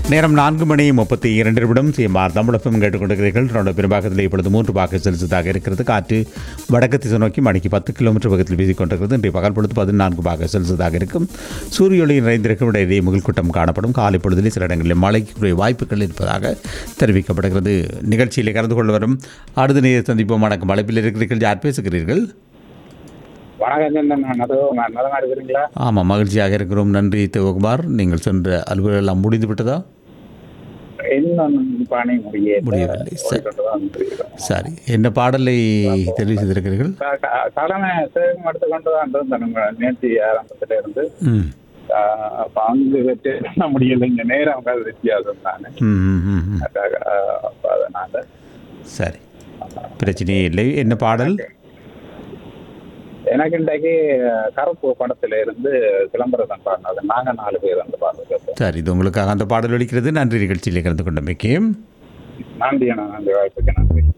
நேரம் நான்கு மணி முப்பத்தி இரண்டு நிமிடம் சிஎம்ஆர் தமிழகம் கேட்டுக்கொண்டிருக்கிறீர்கள் தொடர்ந்து பெரும்பாகத்தில் இப்பொழுது மூன்று பாக்கு செலுத்ததாக இருக்கிறது காற்று வடக்கு திசை நோக்கி மணிக்கு பத்து கிலோமீட்டர் வேகத்தில் வீசிக் கொண்டிருக்கிறது இன்றைய பகல் பொழுது பதினான்கு பாக செலுத்ததாக இருக்கும் சூரிய ஒளி நிறைந்திருக்கும் இடையே முகல்கூட்டம் காணப்படும் காலை பொழுதிலே சில இடங்களில் மழைக்குரிய வாய்ப்புகள் இருப்பதாக தெரிவிக்கப்படுகிறது நிகழ்ச்சியில் கலந்து கொள்ள வரும் அடுத்த நேர சந்திப்போம் வணக்கம் அழைப்பில் இருக்கிறீர்கள் யார் பேசுகிறீர்கள் வணக்கம் சந்தன் நான் நது நலமா இருக்கிறீங்களா ஆமாம் மகிழ்ச்சியாக இருக்கிறோம் நன்றி தேவகுமார் நீங்கள் சென்ற அலுவலகம் எல்லாம் முடிந்து விட்டதா இன்னும் பணி முடிய முடியவில்லை. சரி. சரி என்ன பாடலை தெரிவு செய்திருக்கிறீர்கள் கடமை சேகம் எடுத்து கொண்டு தான் இருந்தேன் நேற்று ஆரம்பத்துல இருந்து ம் ஆஹ் பங்கு பெற்று பண்ண முடியல இங்க நேரம் கால வித்தியாசம் தானே ம், ம், ம், ம். அதுக்காக, ஆஹ் அப்ப அதனால சரி பிரச்சனையே இல்லை என்ன பாடல் எனக்கு இன்றைக்கு கருப்பு படத்துல இருந்து சிலம்பரசன் பாடினது நாங்க நாலு பேர் அந்த பாடல் கேட்டோம் சரி இது உங்களுக்காக அந்த பாடல் ஒலிக்கிறது நன்றி நிகழ்ச்சியில் கலந்து கொண்டமைக்கு நன்றி அண்ணா நன்றி வாய்ப்புக்கு நன்றி